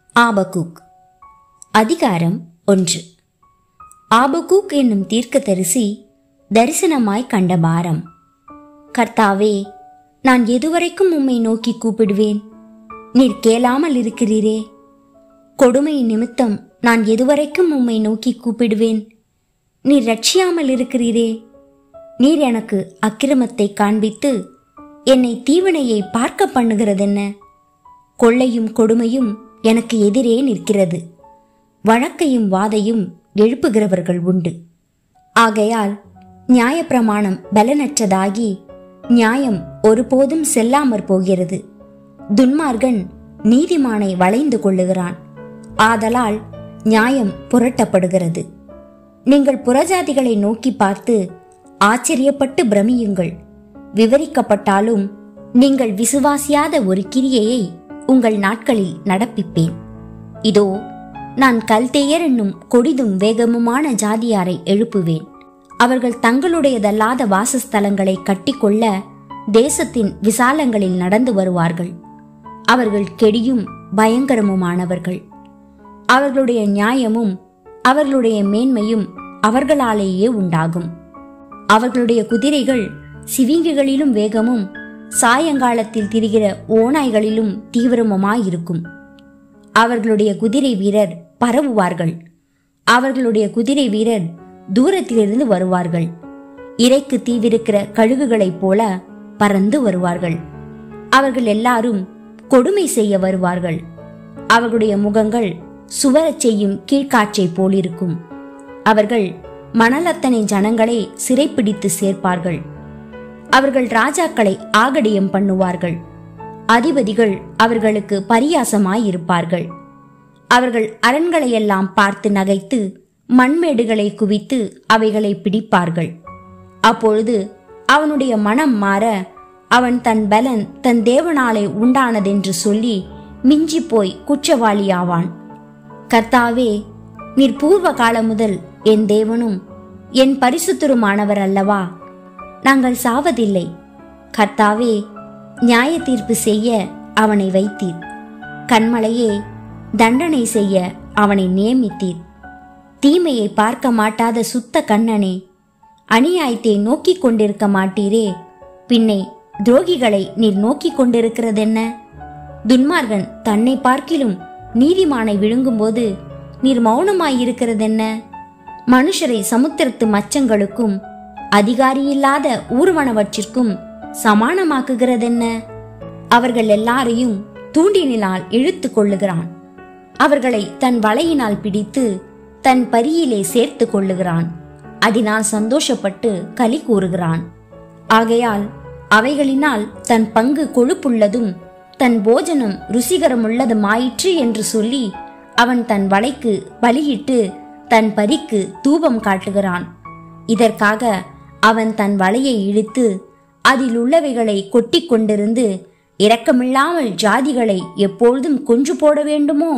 ஆபகுக் அதிகாரம் ஒன்று ஆபகுக் என்னும் தீர்க்கதரிசி தரிசனமாய் கண்ட பாரம் கர்த்தாவே நான் எதுவரைக்கும் உம்மை நோக்கி கூப்பிடுவேன் நீர் கேளாமல் இருக்கிறீரே கொடுமை நிமித்தம் நான் எதுவரைக்கும் உம்மை நோக்கி கூப்பிடுவேன் நீர் ரட்சியாமல் இருக்கிறீரே நீர் எனக்கு அக்கிரமத்தை காண்பித்து என்னை தீவினையை பார்க்க பண்ணுகிறதென்ன கொள்ளையும் கொடுமையும் எனக்கு எதிரே நிற்கிறது வழக்கையும் வாதையும் எழுப்புகிறவர்கள் உண்டு ஆகையால் நியாயப்பிரமாணம் பலனற்றதாகி நியாயம் ஒருபோதும் செல்லாமற் போகிறது துன்மார்கன் நீதிமானை வளைந்து கொள்ளுகிறான் ஆதலால் நியாயம் புரட்டப்படுகிறது நீங்கள் புறஜாதிகளை நோக்கி பார்த்து ஆச்சரியப்பட்டு பிரமியுங்கள் விவரிக்கப்பட்டாலும் நீங்கள் விசுவாசியாத ஒரு கிரியையை உங்கள் நாட்களில் நடப்பிப்பேன் இதோ நான் கல்தேயர் என்னும் கொடிதும் வேகமுமான ஜாதியாரை எழுப்புவேன் அவர்கள் தங்களுடையதல்லாத வாசஸ்தலங்களை கட்டிக்கொள்ள தேசத்தின் விசாலங்களில் நடந்து வருவார்கள் அவர்கள் கெடியும் பயங்கரமுமானவர்கள் அவர்களுடைய நியாயமும் அவர்களுடைய மேன்மையும் அவர்களாலேயே உண்டாகும் அவர்களுடைய குதிரைகள் சிவிங்கிகளிலும் வேகமும் சாயங்காலத்தில் திரிகிற ஓநாய்களிலும் தீவிரமுமாயிருக்கும் அவர்களுடைய குதிரை வீரர் பரவுவார்கள் அவர்களுடைய குதிரை வீரர் தூரத்திலிருந்து வருவார்கள் இறைக்கு தீவிருக்கிற கழுகுகளைப் போல பறந்து வருவார்கள் அவர்கள் எல்லாரும் கொடுமை செய்ய வருவார்கள் அவர்களுடைய முகங்கள் சுவரச் செய்யும் கீழ்காற்றை போலிருக்கும் அவர்கள் மணலத்தனை ஜனங்களை சிறைப்பிடித்து சேர்ப்பார்கள் அவர்கள் ராஜாக்களை ஆகடியம் பண்ணுவார்கள் அதிபதிகள் அவர்களுக்கு பரியாசமாயிருப்பார்கள் அவர்கள் அரண்களையெல்லாம் பார்த்து நகைத்து மண்மேடுகளை குவித்து அவைகளை பிடிப்பார்கள் அப்பொழுது அவனுடைய மனம் மாற அவன் தன் பலன் தன் தேவனாலே உண்டானதென்று சொல்லி மிஞ்சி போய் குற்றவாளியாவான் கர்த்தாவே நீர் பூர்வ காலம் முதல் என் தேவனும் என் பரிசுத்தருமானவர் அல்லவா நாங்கள் சாவதில்லை கர்த்தாவே நியாய தீர்ப்பு செய்ய அவனை வைத்தீர் கண்மலையே தண்டனை செய்ய அவனை நியமித்தீர் தீமையை பார்க்க மாட்டாத சுத்த கண்ணனே அநியாயத்தை நோக்கிக் கொண்டிருக்க மாட்டீரே பின்னே துரோகிகளை நீர் நோக்கிக் கொண்டிருக்கிறதென்ன துன்மார்கன் தன்னை பார்க்கிலும் நீதிமானை விழுங்கும்போது நீர் மௌனமாயிருக்கிறதென்ன மனுஷரை சமுத்திரத்து மச்சங்களுக்கும் அதிகாரியில்லாத ஊர்வனவற்றிற்கும் சமானமாக்குகிறதென்ன அவர்கள் எல்லாரையும் தூண்டினால் இழுத்து கொள்ளுகிறான் அவர்களை தன் வலையினால் பிடித்து தன் பரியிலே சேர்த்து கொள்ளுகிறான் அதனால் சந்தோஷப்பட்டு களி கூறுகிறான் ஆகையால் அவைகளினால் தன் பங்கு கொழுப்புள்ளதும் தன் போஜனம் ருசிகரமுள்ளதுமாயிற்று என்று சொல்லி அவன் தன் வலைக்கு பலியிட்டு தன் பரிக்கு தூபம் காட்டுகிறான் இதற்காக அவன் தன் வலையை இழுத்து அதில் உள்ளவைகளை கொட்டிக் கொண்டிருந்து இரக்கமில்லாமல் ஜாதிகளை எப்பொழுதும் கொன்று போட வேண்டுமோ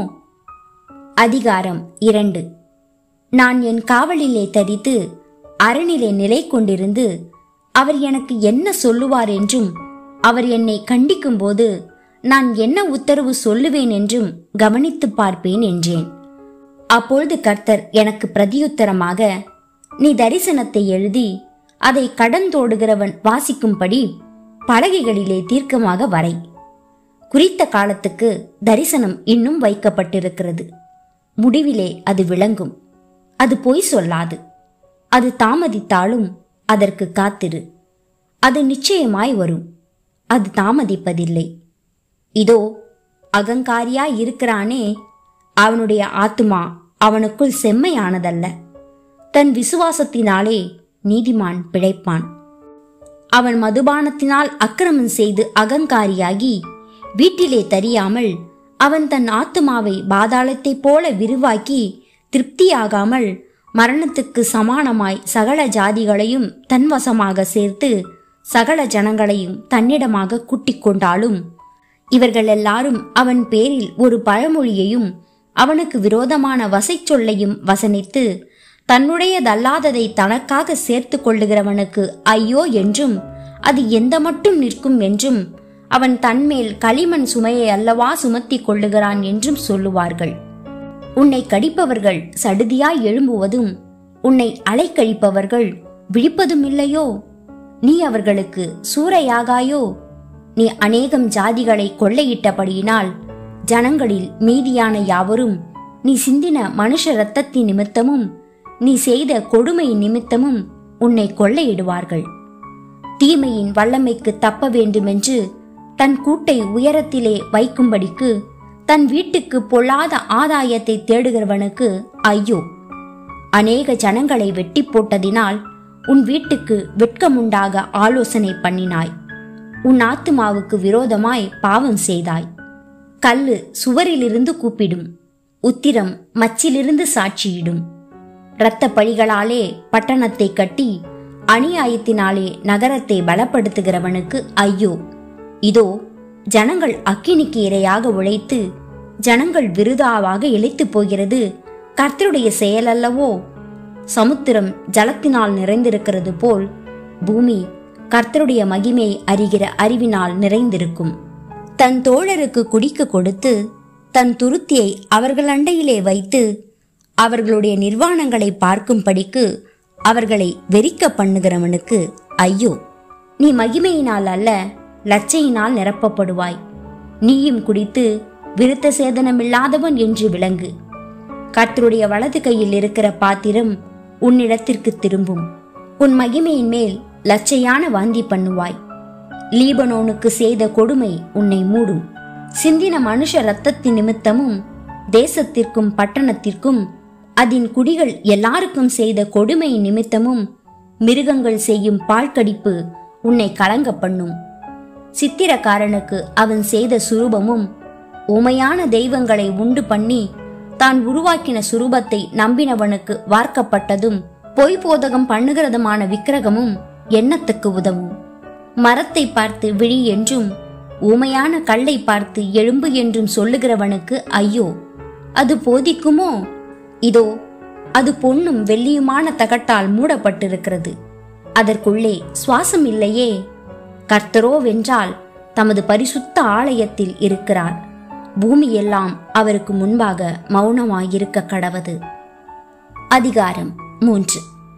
அதிகாரம் இரண்டு நான் என் காவலிலே தரித்து அரணிலே நிலை கொண்டிருந்து அவர் எனக்கு என்ன சொல்லுவார் என்றும் அவர் என்னை கண்டிக்கும்போது நான் என்ன உத்தரவு சொல்லுவேன் என்றும் கவனித்து பார்ப்பேன் என்றேன் அப்பொழுது கர்த்தர் எனக்கு பிரதியுத்தரமாக நீ தரிசனத்தை எழுதி அதை கடந்தோடுகிறவன் வாசிக்கும்படி பலகைகளிலே தீர்க்கமாக வரை குறித்த காலத்துக்கு தரிசனம் இன்னும் வைக்கப்பட்டிருக்கிறது முடிவிலே அது விளங்கும் அது பொய் சொல்லாது அது தாமதித்தாலும் அதற்கு காத்திரு அது நிச்சயமாய் வரும் அது தாமதிப்பதில்லை இதோ அகங்காரியாய் இருக்கிறானே அவனுடைய ஆத்துமா அவனுக்குள் செம்மையானதல்ல தன் விசுவாசத்தினாலே நீதிமான் பிழைப்பான் அவன் மதுபானத்தினால் அக்கிரமம் செய்து அகங்காரியாகி வீட்டிலே தரியாமல் அவன் தன் ஆத்துமாவை பாதாளத்தைப் போல விரிவாக்கி திருப்தியாகாமல் மரணத்துக்கு சமானமாய் சகல ஜாதிகளையும் தன்வசமாக சேர்த்து சகல ஜனங்களையும் தன்னிடமாக கூட்டிக் கொண்டாலும் இவர்கள் எல்லாரும் அவன் பேரில் ஒரு பழமொழியையும் அவனுக்கு விரோதமான வசைச்சொல்லையும் வசனித்து தன்னுடையதல்லாததை தனக்காக சேர்த்து கொள்ளுகிறவனுக்கு ஐயோ என்றும் அது எந்த மட்டும் நிற்கும் என்றும் அவன் தன்மேல் களிமண் சுமையை அல்லவா சுமத்திக் கொள்ளுகிறான் என்றும் சொல்லுவார்கள் உன்னை கடிப்பவர்கள் சடுதியாய் எழும்புவதும் உன்னை அலைக்கழிப்பவர்கள் விழிப்பதும் இல்லையோ நீ அவர்களுக்கு சூறையாகாயோ நீ அநேகம் ஜாதிகளை கொள்ளையிட்டபடியினால் ஜனங்களில் மீதியான யாவரும் நீ சிந்தின மனுஷ இரத்தத்தின் நிமித்தமும் நீ செய்த கொடுமை நிமித்தமும் உன்னை கொள்ளையிடுவார்கள் தீமையின் வல்லமைக்கு தப்ப வேண்டுமென்று தன் கூட்டை உயரத்திலே வைக்கும்படிக்கு தன் வீட்டுக்கு பொல்லாத ஆதாயத்தை தேடுகிறவனுக்கு ஐயோ அநேக ஜனங்களை வெட்டி போட்டதினால் உன் வீட்டுக்கு வெட்கமுண்டாக ஆலோசனை பண்ணினாய் உன் ஆத்துமாவுக்கு விரோதமாய் பாவம் செய்தாய் கல்லு சுவரிலிருந்து கூப்பிடும் உத்திரம் மச்சிலிருந்து சாட்சியிடும் இரத்த பழிகளாலே பட்டணத்தை கட்டி அநியாயத்தினாலே நகரத்தை பலப்படுத்துகிறவனுக்கு ஐயோ இதோ ஜனங்கள் அக்கினிக்கு இரையாக உழைத்து ஜனங்கள் விருதாவாக இழைத்துப் போகிறது கர்த்தருடைய செயலல்லவோ சமுத்திரம் ஜலத்தினால் நிறைந்திருக்கிறது போல் பூமி கர்த்தருடைய மகிமையை அறிகிற அறிவினால் நிறைந்திருக்கும் தன் தோழருக்கு குடிக்க கொடுத்து தன் துருத்தியை அவர்கள் அண்டையிலே வைத்து அவர்களுடைய நிர்வாணங்களை பார்க்கும்படிக்கு அவர்களை வெறிக்க பண்ணுகிறவனுக்கு ஐயோ நீ மகிமையினால் அல்ல லச்சையினால் நிரப்பப்படுவாய் நீயும் குடித்து விருத்த சேதனமில்லாதவன் என்று விளங்கு கர்த்தருடைய வலது கையில் இருக்கிற பாத்திரம் உன்னிடத்திற்கு திரும்பும் உன் மகிமையின் மேல் லச்சையான வாந்தி பண்ணுவாய் லீபனோனுக்கு செய்த கொடுமை உன்னை மூடும் சிந்தின மனுஷ இரத்தத்தின் நிமித்தமும் தேசத்திற்கும் பட்டணத்திற்கும் அதன் குடிகள் எல்லாருக்கும் செய்த கொடுமை நிமித்தமும் மிருகங்கள் செய்யும் பாழ்கடிப்பு உன்னை கலங்க பண்ணும் சித்திரக்காரனுக்கு அவன் செய்த சுரூபமும் உமையான தெய்வங்களை உண்டு பண்ணி தான் உருவாக்கின சுரூபத்தை நம்பினவனுக்கு வார்க்கப்பட்டதும் பொய் போதகம் பண்ணுகிறதுமான விக்கிரகமும் எண்ணத்துக்கு உதவும் மரத்தை பார்த்து விழி என்றும் ஊமையான கல்லை பார்த்து எழும்பு என்றும் சொல்லுகிறவனுக்கு ஐயோ அது போதிக்குமோ இதோ அது பொன்னும் வெள்ளியுமான தகட்டால் மூடப்பட்டிருக்கிறது அதற்குள்ளே சுவாசம் இல்லையே கர்த்தரோ வென்றால் தமது பரிசுத்த ஆலயத்தில் இருக்கிறார் பூமியெல்லாம் அவருக்கு முன்பாக மௌனமாயிருக்க கடவது அதிகாரம் மூன்று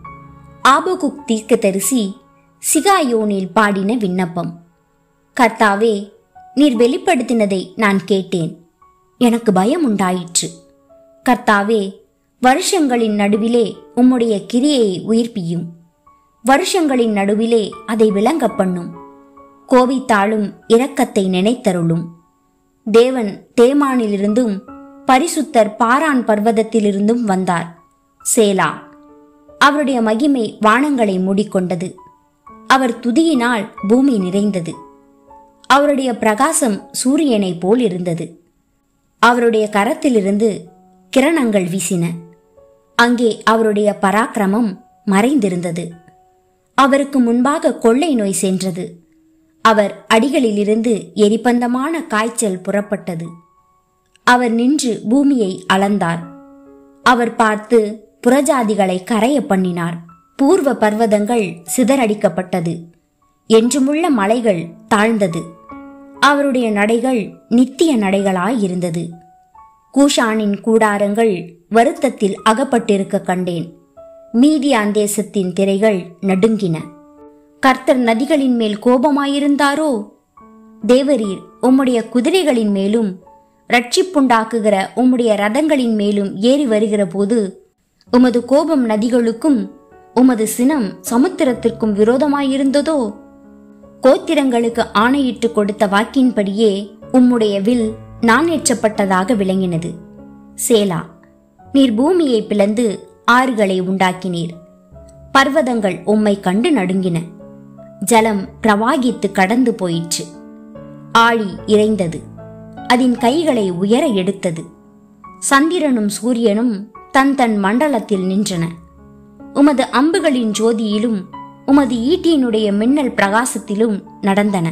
ஆபகுக் தீர்க்கதரிசி சிகாயோனில் பாடின விண்ணப்பம் கர்த்தாவே நீர் வெளிப்படுத்தினதை நான் கேட்டேன் எனக்கு பயம் உண்டாயிற்று கர்த்தாவே வருஷங்களின் நடுவிலே உம்முடைய கிரியையை உயிர்ப்பியும் வருஷங்களின் நடுவிலே அதை விளங்க பண்ணும் கோபித்தாளும் இரக்கத்தை நினைத்தருளும் தேவன் தேமானிலிருந்தும் பரிசுத்தர் பாரான் பர்வதத்திலிருந்தும் வந்தார் சேலா அவருடைய மகிமை வானங்களை மூடிக்கொண்டது அவர் துதியினால் பூமி நிறைந்தது அவருடைய பிரகாசம் சூரியனைப் போல் இருந்தது அவருடைய கரத்திலிருந்து கிரணங்கள் வீசின அங்கே அவருடைய பராக்கிரமம் மறைந்திருந்தது அவருக்கு முன்பாக கொள்ளை நோய் சென்றது அவர் அடிகளிலிருந்து எரிபந்தமான காய்ச்சல் புறப்பட்டது அவர் நின்று பூமியை அளந்தார் அவர் பார்த்து புறஜாதிகளை கரைய பண்ணினார் பூர்வ பர்வதங்கள் சிதறடிக்கப்பட்டது என்றுமுள்ள மலைகள் தாழ்ந்தது அவருடைய நடைகள் நித்திய நடைகளாயிருந்தது கூஷானின் கூடாரங்கள் வருத்தத்தில் அகப்பட்டிருக்க கண்டேன் மீதியான் தேசத்தின் திரைகள் நடுங்கின கர்த்தர் நதிகளின் மேல் கோபமாயிருந்தாரோ தேவரீர் உம்முடைய குதிரைகளின் மேலும் ரட்சிப்புண்டாக்குகிற உம்முடைய ரதங்களின் மேலும் ஏறி வருகிற போது உமது கோபம் நதிகளுக்கும் உமது சினம் சமுத்திரத்திற்கும் விரோதமாயிருந்ததோ கோத்திரங்களுக்கு ஆணையிட்டு கொடுத்த வாக்கின்படியே உம்முடைய வில் நாணேற்றப்பட்டதாக விளங்கினது சேலா நீர் பூமியை பிளந்து ஆறுகளை உண்டாக்கினீர் பர்வதங்கள் உம்மை கண்டு நடுங்கின ஜலம் பிரவாகித்து கடந்து போயிற்று ஆழி இறைந்தது அதன் கைகளை உயர எடுத்தது சந்திரனும் சூரியனும் தன் தன் மண்டலத்தில் நின்றன உமது அம்புகளின் ஜோதியிலும் உமது ஈட்டியினுடைய மின்னல் பிரகாசத்திலும் நடந்தன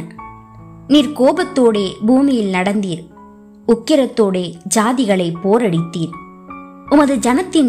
நீர் கோபத்தோடே பூமியில் நடந்தீர் உக்கிரத்தோடே ஜாதிகளை போரடித்தீர் உமது ஜனத்தின்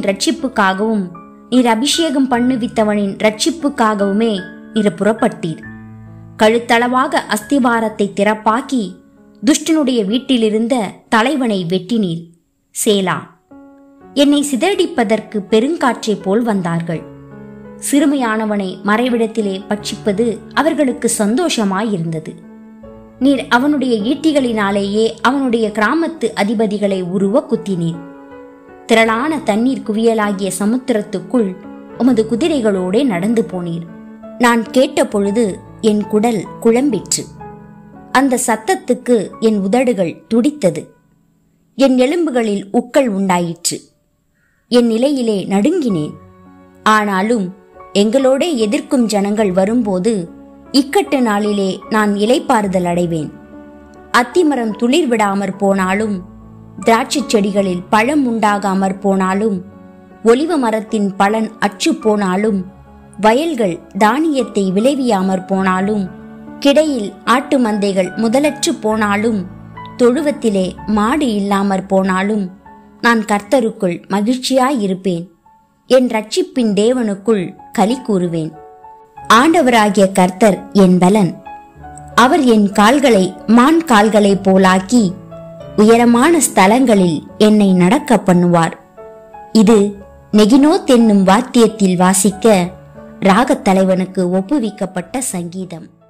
ரட்சிப்புக்காகவும் நீர் அபிஷேகம் பண்ணுவித்தவனின் ரட்சிப்புக்காகவுமே நீர் புறப்பட்டீர் கழுத்தளவாக அஸ்திபாரத்தை திறப்பாக்கி துஷ்டனுடைய வீட்டிலிருந்த தலைவனை வெட்டினீர் சேலா என்னை சிதறடிப்பதற்கு பெருங்காற்றைப் போல் வந்தார்கள் சிறுமையானவனை மறைவிடத்திலே பட்சிப்பது அவர்களுக்கு சந்தோஷமாயிருந்தது நீர் அவனுடைய ஈட்டிகளினாலேயே அவனுடைய கிராமத்து அதிபதிகளை உருவ குத்தினீர் திரளான தண்ணீர் குவியலாகிய சமுத்திரத்துக்குள் உமது குதிரைகளோடே நடந்து போனீர் நான் கேட்டபொழுது என் குடல் குழம்பிற்று அந்த சத்தத்துக்கு என் உதடுகள் துடித்தது என் எலும்புகளில் உக்கள் உண்டாயிற்று என் நிலையிலே நடுங்கினேன் ஆனாலும் எங்களோடே எதிர்க்கும் ஜனங்கள் வரும்போது இக்கட்டு நாளிலே நான் இலைப்பாறுதல் அடைவேன் அத்திமரம் துளிர் விடாமற் போனாலும் திராட்சைச் செடிகளில் பழம் உண்டாகாமற் போனாலும் ஒலிவ மரத்தின் பலன் அற்று போனாலும் வயல்கள் தானியத்தை விளைவியாமற் போனாலும் கிடையில் ஆட்டு மந்தைகள் முதலற்று போனாலும் தொழுவத்திலே மாடு இல்லாமற் போனாலும் நான் கர்த்தருக்குள் மகிழ்ச்சியாயிருப்பேன் என் ரட்சிப்பின் தேவனுக்குள் களி கூறுவேன் ஆண்டவராகிய கர்த்தர் என் பலன் அவர் என் கால்களை மான் கால்களைப் போலாக்கி உயரமான ஸ்தலங்களில் என்னை நடக்க பண்ணுவார் இது நெகினோத் என்னும் வாத்தியத்தில் வாசிக்க ராகத் தலைவனுக்கு ஒப்புவிக்கப்பட்ட சங்கீதம்